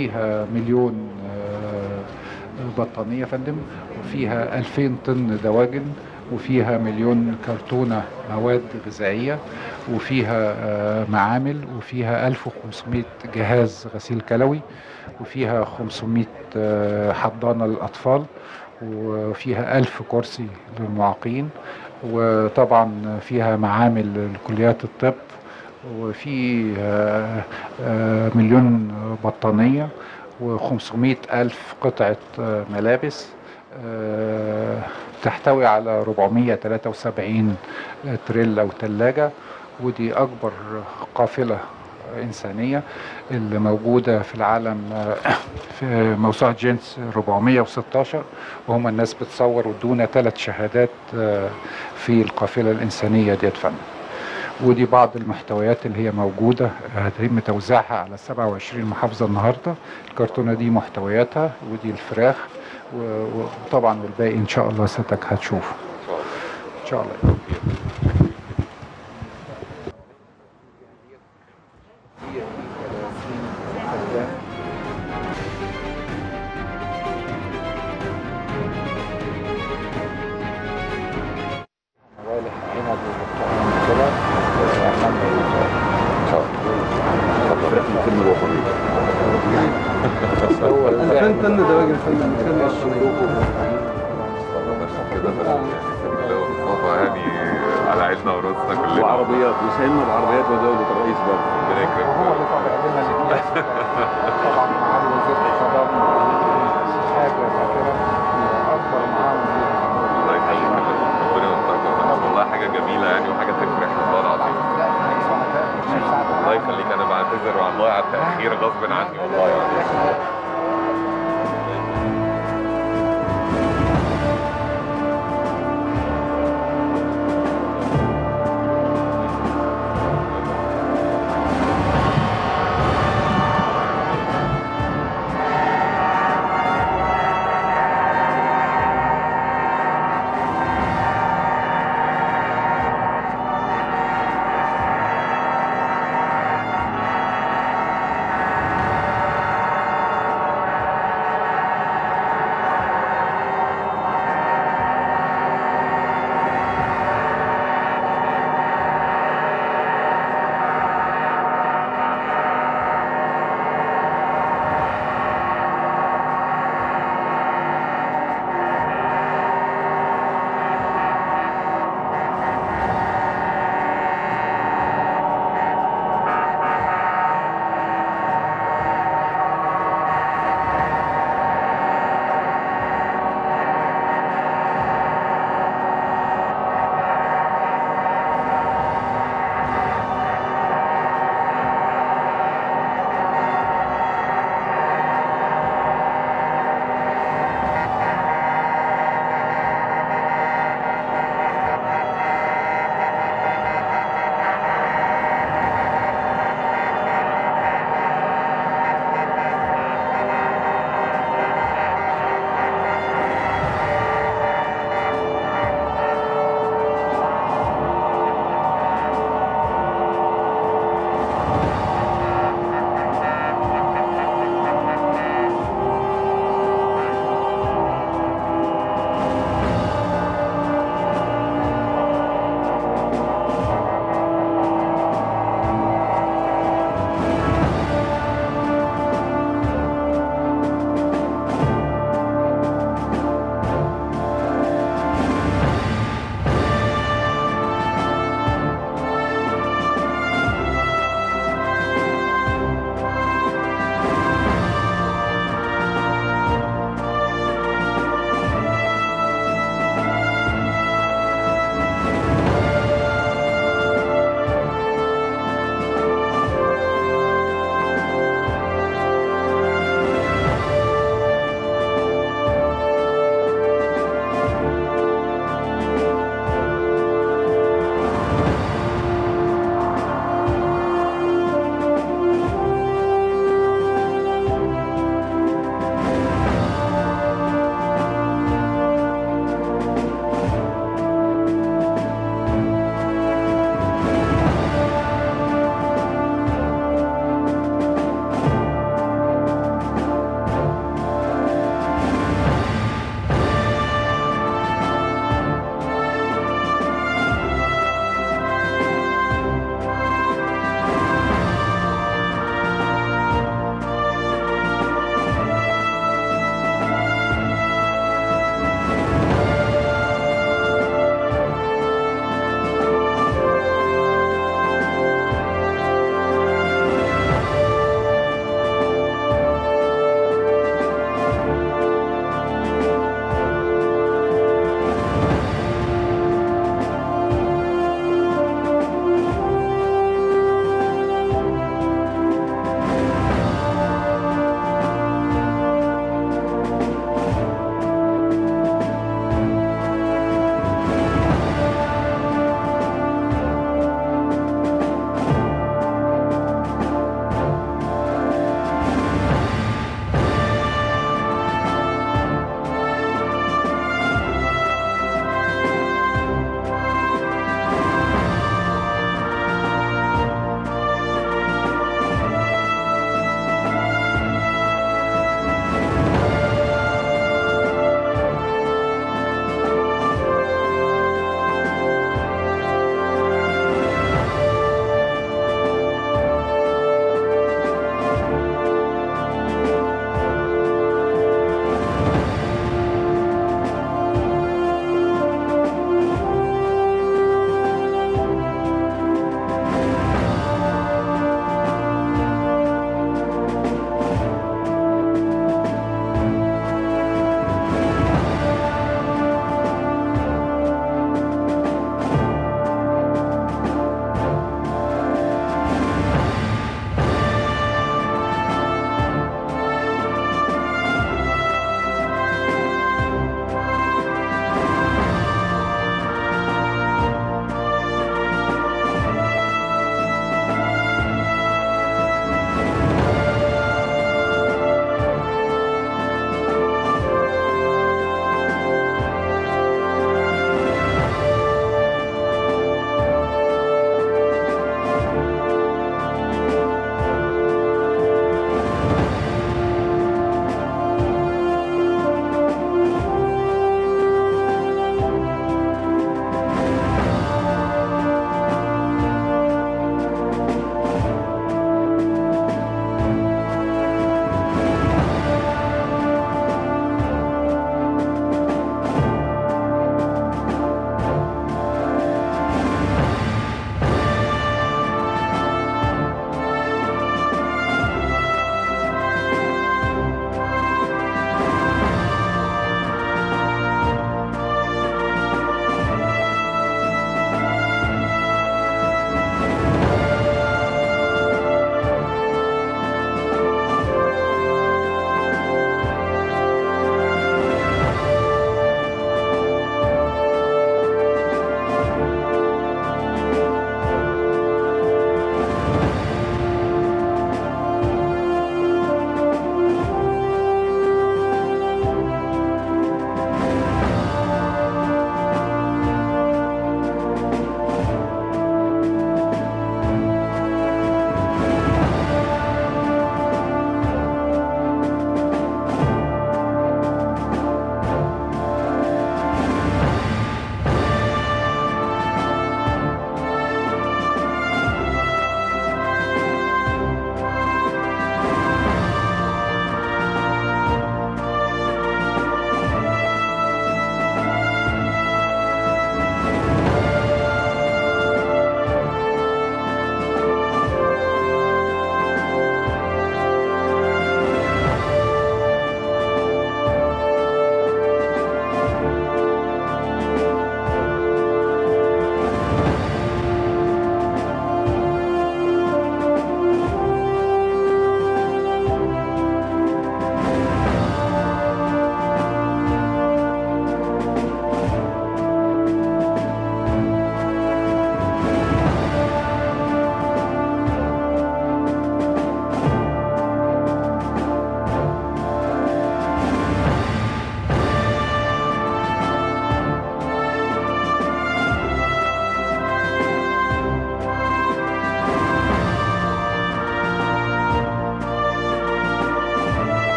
فيها مليون آه، بطانية يا فندم وفيها 2000 طن دواجن وفيها مليون كرتونة مواد غذائية وفيها آه، معامل وفيها 1500 جهاز غسيل كلوي وفيها 500 آه، حضانة للأطفال وفيها 1000 كرسي للمعاقين وطبعا فيها معامل لكليات الطب وفي آه، آه، مليون بطانية و500 ألف قطعة آه، ملابس آه، تحتوي على 473 تريل أو ثلاجة ودي أكبر قافلة إنسانية اللي موجودة في العالم آه، في موسوعة جينز 416 وهم الناس بتصور ودونا ثلاث شهادات آه، في القافلة الإنسانية ديت فن ودي بعض المحتويات اللي هي موجودة هتم توزيعها على 27 محافظة النهاردة الكرتونة دي محتوياتها ودي الفراخ و- وطبعا والباقي إن شاء الله ستك هتشوفه إن شاء الله موالح عنب وبرتقال كده فراخ من الخدمه الوطنيه بس هو 2000 طن دواجن فندم من الخدمه الوطنيه كده فعلا يعني مصطفى يعني على عيننا وراسنا كلنا وعربيات وساهمنا بعربيات ودولة الرئيس برضه ربنا هو يكرمك اللي طالع لنا الاكياس طبعا معالي وزير التضامن حاجه فاكره اكبر معاون الله يخليك ربنا يوفقك والله حاجه جميله يعني وحاجه تفرح والله العظيم الله يخليك انا بعتذر والله على التاخير غصب عني والله يعني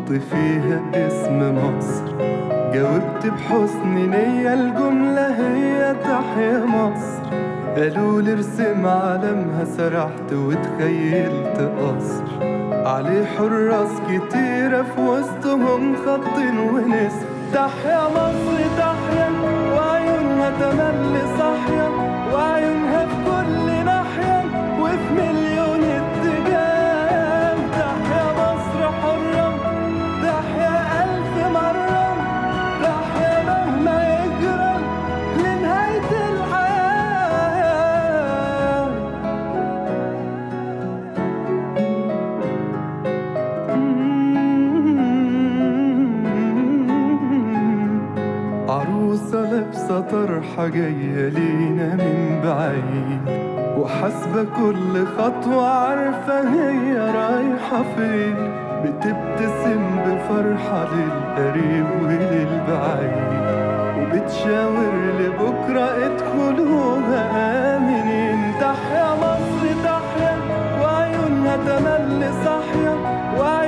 وحط فيها اسم مصر جاوبت بحسن نية الجملة هي تحيا مصر قالوا لي ارسم علمها سرحت وتخيلت قصر عليه حراس كتيرة في وسطهم خط ونسر تحيا مصر تحيا وعيونها تملي صاحية وعيونها في كل ناحية وفي مليون اتجاه تحيا مصر حرة تحيا ألف مرة تحيا مهما يجرى لنهاية الحياة عروسة لابسة طرحة جاية لينا من بعيد وحاسبة كل خطوة عارفة هي رايحة فين بتبتسم بفرحة للقريب وللبعيد وبتشاور لبكرة ادخلوها آمنين تحيا مصر تحيا وعيونها تملي صاحية وعيونها